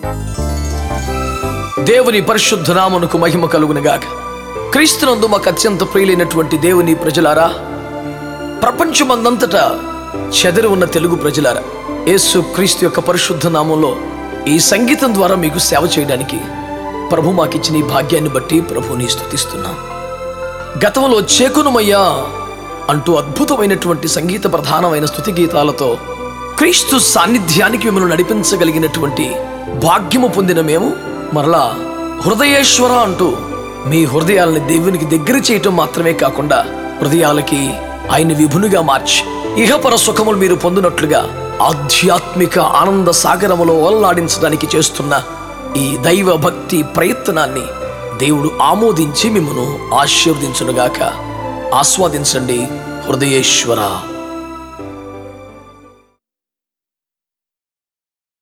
దేవుని పరిశుద్ధ నామమునకు మహిమ కలుగునుగాక క్రీస్తునందు మాకు అత్యంత ప్రియులైనటువంటి దేవుని ప్రజలారా ప్రపంచమందంతటా చెదరి ఉన్న తెలుగు ప్రజలారా యేసు క్రీస్తు యొక్క పరిశుద్ధ నామంలో ఈ సంగీతం ద్వారా మీకు సేవ చేయడానికి ప్రభు మాకిచ్చిన ఈ భాగ్యాన్ని బట్టి ప్రభుని స్తుతిస్తున్నాం గతంలో చేకునుమయ్యా అంటూ అద్భుతమైనటువంటి సంగీత ప్రధానమైన స్థుతి గీతాలతో క్రీస్తు సాన్నిధ్యానికి మిమ్మల్ని నడిపించగలిగినటువంటి భాగ్యము పొందిన మేము మరలా హృదయేశ్వర అంటూ మీ హృదయాలని దేవునికి దగ్గర చేయటం మాత్రమే కాకుండా హృదయాలకి ఆయన విభునిగా మార్చి ఇహపర సుఖములు మీరు పొందినట్లుగా ఆధ్యాత్మిక ఆనంద సాగరములో ఓల్లాడించడానికి చేస్తున్న ఈ దైవ భక్తి ప్రయత్నాన్ని దేవుడు ఆమోదించి మిమ్మను ఆశీర్వదించునుగాక ఆస్వాదించండి హృదయేశ్వర